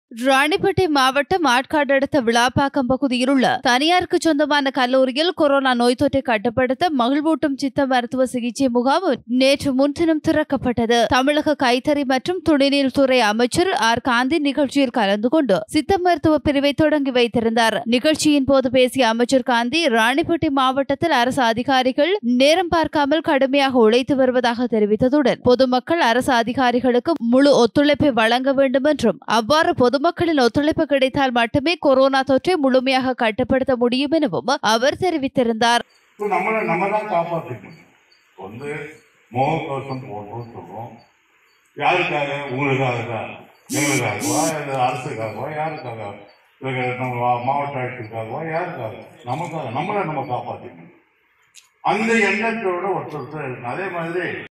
ராணிப்பேட்டை மாவட்டம் ஆட்காடு அடுத்த விழாப்பாக்கம் பகுதியில் உள்ள தனியாருக்கு சொந்தமான கல்லூரியில் கொரோனா நோய் தொற்றை கட்டுப்படுத்த மகிழ்வூட்டும் சித்த மருத்துவ சிகிச்சை முகாம் நேற்று முன்தினம் திறக்கப்பட்டது தமிழக கைத்தறி மற்றும் துணிநீர் துறை அமைச்சர் ஆர் காந்தி நிகழ்ச்சியில் கலந்து கொண்டு சித்த மருத்துவ பிரிவை தொடங்கி வைத்திருந்தார் நிகழ்ச்சியின் போது பேசிய அமைச்சர் காந்தி ராணிப்பேட்டை மாவட்டத்தில் அரசு அதிகாரிகள் நேரம் பார்க்காமல் கடுமையாக உழைத்து வருவதாக தெரிவித்ததுடன் பொதுமக்கள் அரசு அதிகாரிகளுக்கு முழு ஒத்துழைப்பை வழங்க வேண்டும் என்றும் அவ்வாறு பொதுமக்களின் ஒத்துழைப்பு கிடைத்தால் மட்டுமே கொரோனா தொற்றை முழுமையாக கட்டுப்படுத்த முடியும் எனவும் அவர் தெரிவித்திருந்தார் இப்போ நம்மளை நம்ம தான் காப்பாற்றிக்கணும் வந்து முகக்கவசம் போடணும்னு சொல்கிறோம் யாருக்காக உங்களுக்காக தான் எங்களுக்காகவா இல்லை அரசுக்காகவா யாருக்காக இல்லை நம்ம மாவட்ட ஆட்சிக்காகவா யாருக்காக நமக்காக நம்மளை நம்ம காப்பாற்றிக்கணும் அந்த எண்ணத்தோட ஒருத்தர் இருக்கணும். அதே மாதிரி